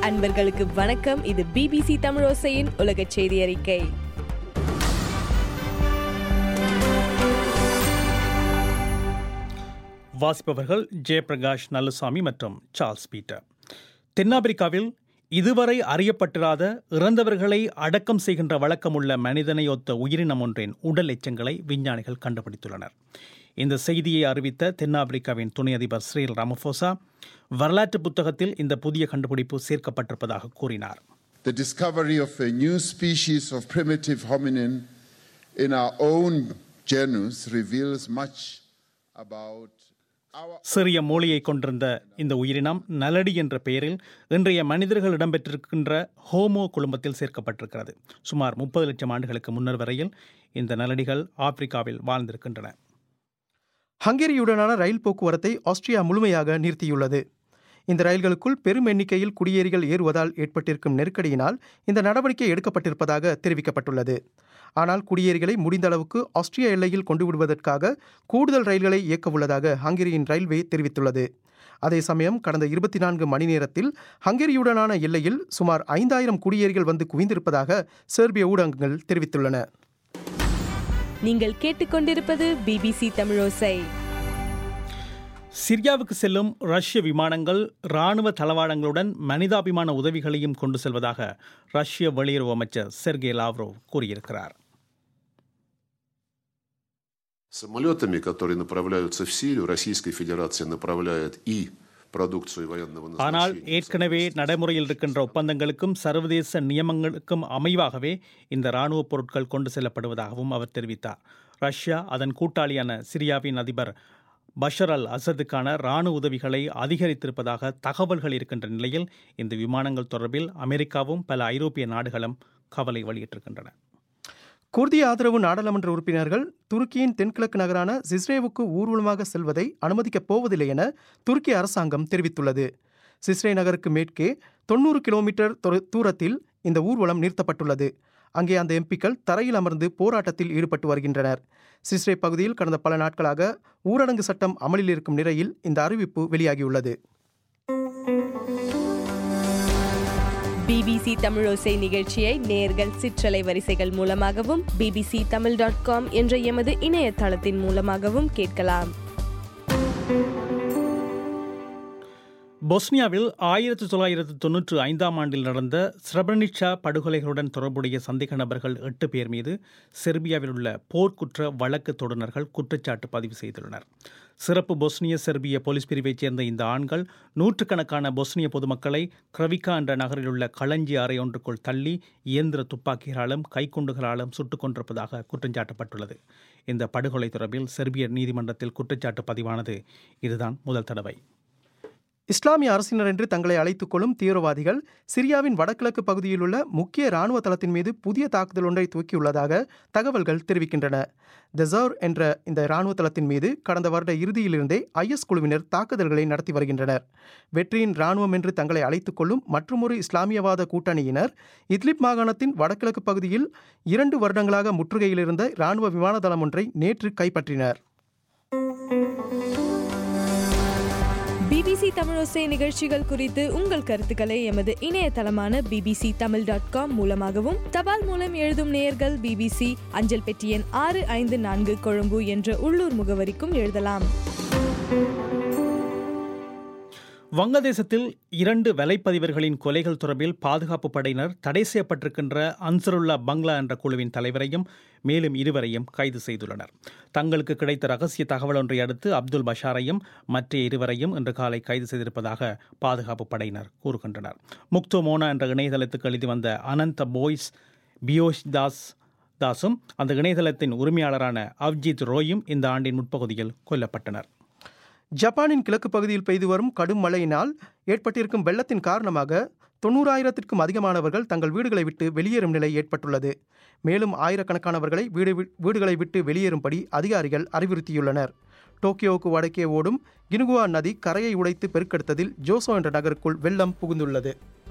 அன்பர்களுக்கு வணக்கம் இது பிபிசி தமிழோசையின் உலக செய்தி அறிக்கை வாசிப்பவர்கள் ஜெயபிரகாஷ் நல்லுசாமி மற்றும் சார்ல்ஸ் பீட்டர் தென்னாப்பிரிக்காவில் இதுவரை அறியப்பட்டிராத இறந்தவர்களை அடக்கம் செய்கின்ற வழக்கமுள்ள மனிதனை ஒத்த உயிரினம் ஒன்றின் உடல் எச்சங்களை விஞ்ஞானிகள் கண்டுபிடித்துள்ளனர் இந்த செய்தியை அறிவித்த தென்னாப்பிரிக்காவின் துணை அதிபர் ஸ்ரீல் ராமபோசா வரலாற்று புத்தகத்தில் இந்த புதிய கண்டுபிடிப்பு சேர்க்கப்பட்டிருப்பதாக கூறினார் The discovery of a new species of primitive hominin in our own genus reveals much about our சிறிய மூளையை கொண்டிருந்த இந்த உயிரினம் நலடி என்ற பெயரில் இன்றைய மனிதர்கள் இடம்பெற்றிருக்கின்ற ஹோமோ குழுமத்தில் சேர்க்கப்பட்டிருக்கிறது சுமார் முப்பது லட்சம் ஆண்டுகளுக்கு முன்னர் வரையில் இந்த நலடிகள் ஆப்பிரிக்காவில் வாழ்ந்திருக்கின்றன ஹங்கேரியுடனான ரயில் போக்குவரத்தை ஆஸ்திரியா முழுமையாக நிறுத்தியுள்ளது இந்த ரயில்களுக்குள் பெரும் எண்ணிக்கையில் குடியேறிகள் ஏறுவதால் ஏற்பட்டிருக்கும் நெருக்கடியினால் இந்த நடவடிக்கை எடுக்கப்பட்டிருப்பதாக தெரிவிக்கப்பட்டுள்ளது ஆனால் குடியேறிகளை முடிந்த அளவுக்கு ஆஸ்திரியா எல்லையில் கொண்டு விடுவதற்காக கூடுதல் ரயில்களை இயக்கவுள்ளதாக ஹங்கேரியின் ரயில்வே தெரிவித்துள்ளது அதே சமயம் கடந்த இருபத்தி நான்கு மணி நேரத்தில் ஹங்கேரியுடனான எல்லையில் சுமார் ஐந்தாயிரம் குடியேறிகள் வந்து குவிந்திருப்பதாக செர்பிய ஊடகங்கள் தெரிவித்துள்ளன நீங்கள் கேட்டுக்கொண்டிருப்பது பிபிசி தமிழோசை சிரியாவுக்கு செல்லும் ரஷ்ய விமானங்கள் இராணுவ தளவாடங்களுடன் மனிதாபிமான உதவிகளையும் கொண்டு செல்வதாக ரஷ்ய வெளியுறவு அமைச்சர் செர்கே லாவ்ரோவ் கூறியிருக்கிறார் Самолетами, которые направляются в Сирию, Российская Федерация направляет и продукцию военного ஆனால் назначения. ஏற்கனவே நடைமுறையில் இருக்கின்ற ஒப்பந்தங்களுக்கும் சர்வதேச நியமங்களுக்கும் அமைவாகவே இந்த இராணுவ பொருட்கள் கொண்டு செல்லப்படுவதாகவும் அவர் தெரிவித்தார் ரஷ்யா அதன் கூட்டாளியான சிரியாவின் அதிபர் பஷர் அல் அசதுக்கான இராணுவ உதவிகளை அதிகரித்திருப்பதாக தகவல்கள் இருக்கின்ற நிலையில் இந்த விமானங்கள் தொடர்பில் அமெரிக்காவும் பல ஐரோப்பிய நாடுகளும் கவலை வெளியிட்டிருக்கின்றன குர்தி ஆதரவு நாடாளுமன்ற உறுப்பினர்கள் துருக்கியின் தென்கிழக்கு நகரான சிஸ்ரேவுக்கு ஊர்வலமாக செல்வதை அனுமதிக்கப் போவதில்லை என துருக்கி அரசாங்கம் தெரிவித்துள்ளது சிஸ்ரே நகருக்கு மேற்கே தொண்ணூறு கிலோமீட்டர் தொரு- தூரத்தில் இந்த ஊர்வலம் நிறுத்தப்பட்டுள்ளது அங்கே அந்த எம்பிக்கள் தரையில் அமர்ந்து போராட்டத்தில் ஈடுபட்டு வருகின்றனர் சிஸ்ரே பகுதியில் கடந்த பல நாட்களாக ஊரடங்கு சட்டம் அமலில் இருக்கும் நிலையில் இந்த அறிவிப்பு வெளியாகியுள்ளது பிபிசி தமிழோசை நிகழ்ச்சியை நேர்கள் சிற்றலை வரிசைகள் மூலமாகவும் பிபிசி தமிழ் டாட் காம் என்ற எமது இணையதளத்தின் மூலமாகவும் கேட்கலாம் பொஸ்னியாவில் ஆயிரத்தி தொள்ளாயிரத்து தொன்னூற்று ஐந்தாம் ஆண்டில் நடந்த ஸ்ரபனிச்சா படுகொலைகளுடன் தொடர்புடைய சந்தேக நபர்கள் எட்டு பேர் மீது செர்பியாவில் உள்ள போர்க்குற்ற வழக்கு தொடுநர்கள் குற்றச்சாட்டு பதிவு செய்துள்ளனர் சிறப்பு பொஸ்னிய செர்பிய போலீஸ் பிரிவைச் சேர்ந்த இந்த ஆண்கள் நூற்றுக்கணக்கான பொஸ்னிய பொதுமக்களை கிரவிகா என்ற நகரில் உள்ள களஞ்சி அறை ஒன்றுக்குள் தள்ளி இயந்திர துப்பாக்கிகளாலும் கைக்குண்டுகளாலும் சுட்டுக் கொண்டிருப்பதாக குற்றஞ்சாட்டப்பட்டுள்ளது இந்த படுகொலை தொடர்பில் செர்பிய நீதிமன்றத்தில் குற்றச்சாட்டு பதிவானது இதுதான் முதல் தடவை இஸ்லாமிய அரசினர் என்று தங்களை அழைத்துக் கொள்ளும் தீவிரவாதிகள் சிரியாவின் வடகிழக்கு பகுதியில் உள்ள முக்கிய இராணுவ தளத்தின் மீது புதிய தாக்குதல் ஒன்றை துவக்கியுள்ளதாக தகவல்கள் தெரிவிக்கின்றன தெசர் என்ற இந்த இராணுவ தளத்தின் மீது கடந்த வருட இறுதியிலிருந்தே ஐஎஸ் குழுவினர் தாக்குதல்களை நடத்தி வருகின்றனர் வெற்றியின் இராணுவம் என்று தங்களை அழைத்துக் கொள்ளும் மற்றுமொரு இஸ்லாமியவாத கூட்டணியினர் இத்லிப் மாகாணத்தின் வடகிழக்கு பகுதியில் இரண்டு வருடங்களாக முற்றுகையில் இருந்த இராணுவ விமான தளம் ஒன்றை நேற்று கைப்பற்றினர் பிபிசி தமிழோசை நிகழ்ச்சிகள் குறித்து உங்கள் கருத்துக்களை எமது இணையதளமான பிபிசி தமிழ் டாட் காம் மூலமாகவும் தபால் மூலம் எழுதும் நேயர்கள் பிபிசி அஞ்சல் பெட்டி எண் ஆறு ஐந்து நான்கு கொழும்பு என்ற உள்ளூர் முகவரிக்கும் எழுதலாம் வங்கதேசத்தில் இரண்டு வலைப்பதிவர்களின் கொலைகள் தொடர்பில் பாதுகாப்பு படையினர் தடை செய்யப்பட்டிருக்கின்ற அன்சருல்லா பங்களா என்ற குழுவின் தலைவரையும் மேலும் இருவரையும் கைது செய்துள்ளனர் தங்களுக்கு கிடைத்த ரகசிய தகவல் ஒன்றை அடுத்து அப்துல் பஷாரையும் மற்ற இருவரையும் இன்று காலை கைது செய்திருப்பதாக பாதுகாப்பு படையினர் கூறுகின்றனர் முக்தோ மோனா என்ற இணையதளத்துக்கு எழுதி வந்த அனந்த போய்ஸ் பியோஷ் தாஸ் தாஸும் அந்த இணையதளத்தின் உரிமையாளரான அவ்ஜித் ரோயும் இந்த ஆண்டின் முற்பகுதியில் கொல்லப்பட்டனர் ஜப்பானின் கிழக்கு பகுதியில் பெய்து வரும் கடும் மழையினால் ஏற்பட்டிருக்கும் வெள்ளத்தின் காரணமாக தொண்ணூறாயிரத்திற்கும் அதிகமானவர்கள் தங்கள் வீடுகளை விட்டு வெளியேறும் நிலை ஏற்பட்டுள்ளது மேலும் ஆயிரக்கணக்கானவர்களை வீடு வி- வீடுகளை விட்டு வெளியேறும்படி அதிகாரிகள் அறிவுறுத்தியுள்ளனர் டோக்கியோவுக்கு வடக்கே ஓடும் கினுகுவா நதி கரையை உடைத்து பெருக்கெடுத்ததில் ஜோசோ என்ற நகருக்குள் வெள்ளம் புகுந்துள்ளது